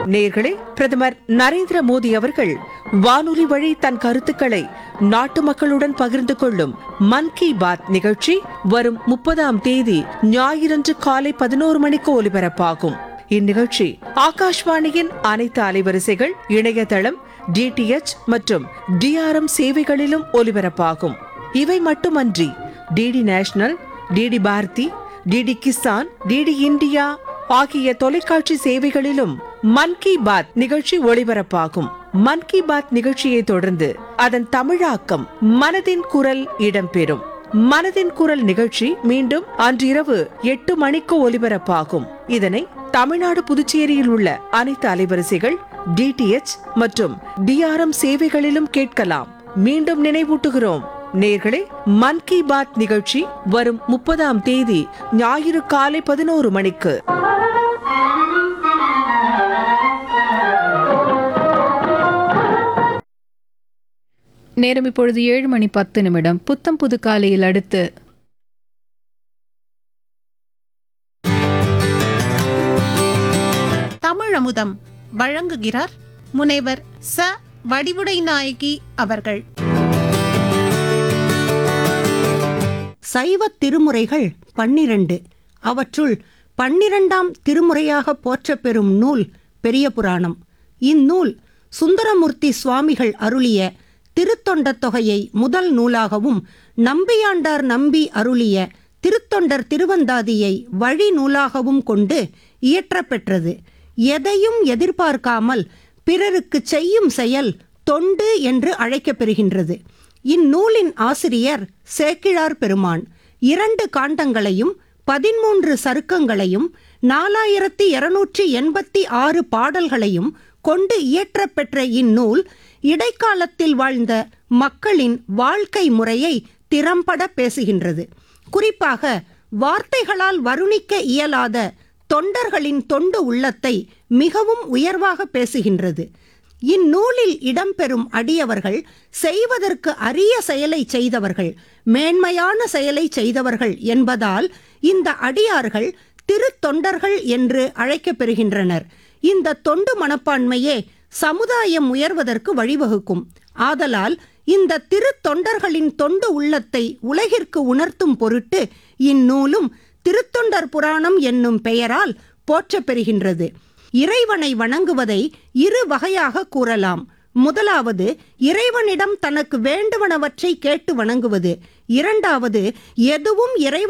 நேர்களே பிரதமர் நரேந்திர மோடி அவர்கள் வானொலி வழி தன் கருத்துக்களை நாட்டு மக்களுடன் பகிர்ந்து கொள்ளும் மன் கி பாத் நிகழ்ச்சி வரும் முப்பதாம் தேதி ஞாயிறன்று காலை பதினோரு மணிக்கு ஒலிபரப்பாகும் இந்நிகழ்ச்சி ஆகாஷ்வாணியின் அனைத்து அலைவரிசைகள் இணையதளம் டிடிஎச் மற்றும் டிஆர்எம் சேவைகளிலும் ஒலிபரப்பாகும் இவை மட்டுமன்றி DD national DD Bharati DD Kisan DD India ஆகிய தொலைக்காட்சி சேவைகளிலும் மன் கி பாத் நிகழ்ச்சி ஒளிபரப்பாகும் மன் கி பாத் நிகழ்ச்சியை தொடர்ந்து அதன் தமிழாக்கம் மனதின் குரல் இடம்பெறும் மனதின் குரல் நிகழ்ச்சி மீண்டும் அன்றிரவு எட்டு மணிக்கு ஒலிபரப்பாகும் இதனை தமிழ்நாடு புதுச்சேரியில் உள்ள அனைத்து அலைவரிசைகள் டிடிஎச் மற்றும் டிஆர்எம் சேவைகளிலும் கேட்கலாம் மீண்டும் நினைவூட்டுகிறோம் நேர்களே மன் கி பாத் நிகழ்ச்சி வரும் முப்பதாம் தேதி ஞாயிறு காலை பதினோரு மணிக்கு நேரம் இப்பொழுது ஏழு மணி பத்து நிமிடம் புத்தம் புது காலையில் அடுத்து தமிழமுதம் வழங்குகிறார் முனைவர் ச வடிவுடை நாயகி அவர்கள் சைவ திருமுறைகள் பன்னிரண்டு அவற்றுள் பன்னிரண்டாம் திருமுறையாக போற்றப்பெறும் நூல் பெரிய புராணம் இந்நூல் சுந்தரமூர்த்தி சுவாமிகள் அருளிய திருத்தொண்டத் தொகையை முதல் நூலாகவும் நம்பியாண்டார் நம்பி அருளிய திருத்தொண்டர் திருவந்தாதியை வழி நூலாகவும் கொண்டு இயற்றப்பெற்றது எதையும் எதிர்பார்க்காமல் பிறருக்கு செய்யும் செயல் தொண்டு என்று அழைக்கப்பெறுகின்றது இந்நூலின் ஆசிரியர் சேக்கிழார் பெருமான் இரண்டு காண்டங்களையும் பதிமூன்று சருக்கங்களையும் நாலாயிரத்தி இருநூற்றி எண்பத்தி ஆறு பாடல்களையும் கொண்டு இயற்றப்பெற்ற இந்நூல் இடைக்காலத்தில் வாழ்ந்த மக்களின் வாழ்க்கை முறையை திறம்பட பேசுகின்றது குறிப்பாக வார்த்தைகளால் வருணிக்க இயலாத தொண்டர்களின் தொண்டு உள்ளத்தை மிகவும் உயர்வாக பேசுகின்றது இந்நூலில் இடம்பெறும் அடியவர்கள் செய்வதற்கு அரிய செயலை செய்தவர்கள் மேன்மையான செயலை செய்தவர்கள் என்பதால் இந்த அடியார்கள் திருத்தொண்டர்கள் என்று அழைக்கப்பெறுகின்றனர் இந்த தொண்டு மனப்பான்மையே சமுதாயம் உயர்வதற்கு வழிவகுக்கும் ஆதலால் இந்த திருத்தொண்டர்களின் தொண்டு உள்ளத்தை உலகிற்கு உணர்த்தும் பொருட்டு இந்நூலும் திருத்தொண்டர் புராணம் என்னும் பெயரால் போற்றப்பெறுகின்றது இறைவனை வணங்குவதை இரு வகையாக கூறலாம் முதலாவது இறைவனிடம் தனக்கு வேண்டுவனவற்றை கேட்டு வணங்குவது இரண்டாவது எதுவும் இறைவன்